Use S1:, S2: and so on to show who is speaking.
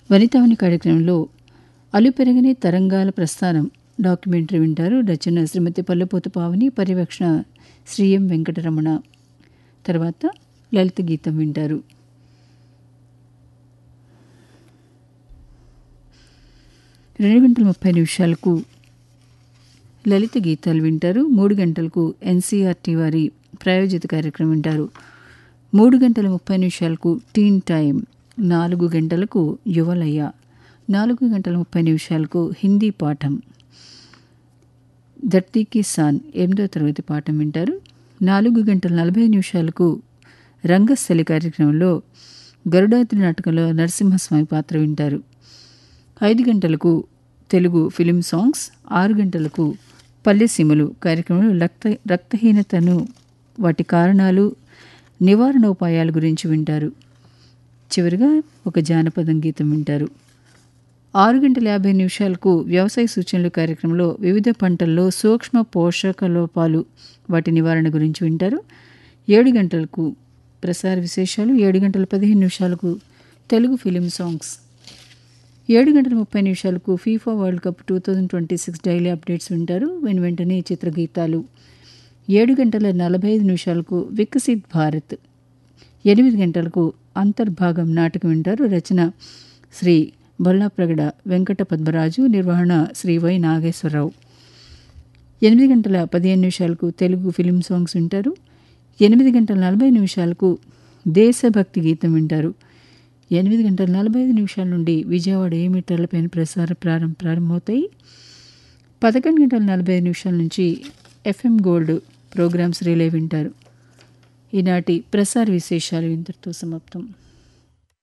S1: వనితావని కార్యక్రమంలో అలుపెరగని తరంగాల ప్రస్థానం డాక్యుమెంటరీ వింటారు రచన శ్రీమతి పల్లెపోతు పావని పర్యవేక్షణ శ్రీ ఎం వెంకటరమణ తర్వాత లలిత గీతం వింటారు రెండు గంటల ముప్పై నిమిషాలకు లలిత గీతాలు వింటారు మూడు గంటలకు ఎన్సీఆర్టీ వారి ప్రాయోజిత కార్యక్రమం వింటారు మూడు గంటల ముప్పై నిమిషాలకు టీన్ టైం నాలుగు గంటలకు యువలయ్య నాలుగు గంటల ముప్పై నిమిషాలకు హిందీ పాఠం ధర్తీ కిసాన్ ఎనిమిదో తరగతి పాఠం వింటారు నాలుగు గంటల నలభై నిమిషాలకు రంగస్థలి కార్యక్రమంలో గరుడాద్రి నాటకంలో నరసింహస్వామి పాత్ర వింటారు ఐదు గంటలకు తెలుగు ఫిలిం సాంగ్స్ ఆరు గంటలకు పల్లెసీమలు కార్యక్రమంలో రక్త రక్తహీనతను వాటి కారణాలు నివారణోపాయాల గురించి వింటారు చివరిగా ఒక జానపదం గీతం వింటారు ఆరు గంటల యాభై నిమిషాలకు వ్యవసాయ సూచనలు కార్యక్రమంలో వివిధ పంటల్లో సూక్ష్మ పోషక లోపాలు వాటి నివారణ గురించి వింటారు ఏడు గంటలకు ప్రసార విశేషాలు ఏడు గంటల పదిహేను నిమిషాలకు తెలుగు ఫిలిం సాంగ్స్ ఏడు గంటల ముప్పై నిమిషాలకు FIFA world cup two thousand twenty six daily updates వింటారు వెను వెంటనే చిత్రగీతాలు ఏడు గంటల నలభై ఐదు నిమిషాలకు వికసిత్ భారత్ ఎనిమిది గంటలకు అంతర్భాగం నాటకం వింటారు రచన శ్రీ బొల్లాప్రగడ వెంకట పద్మరాజు నిర్వహణ శ్రీ వై నాగేశ్వరరావు ఎనిమిది గంటల పదిహేను నిమిషాలకు తెలుగు ఫిలిం సాంగ్స్ వింటారు ఎనిమిది గంటల నలభై నిమిషాలకు దేశభక్తి గీతం వింటారు ఎనిమిది గంటల నలభై ఐదు నిమిషాల నుండి విజయవాడ ఏ మీటర్లపైన ప్రసార ప్రారంభ ప్రారంభమవుతాయి పదకొండు గంటల నలభై ఐదు నిమిషాల నుంచి ఎఫ్ఎం గోల్డ్ ప్రోగ్రామ్స్ రిలే వింటారు ఈనాటి ప్రసార విశేషాలు ఇంతటితో సమాప్తం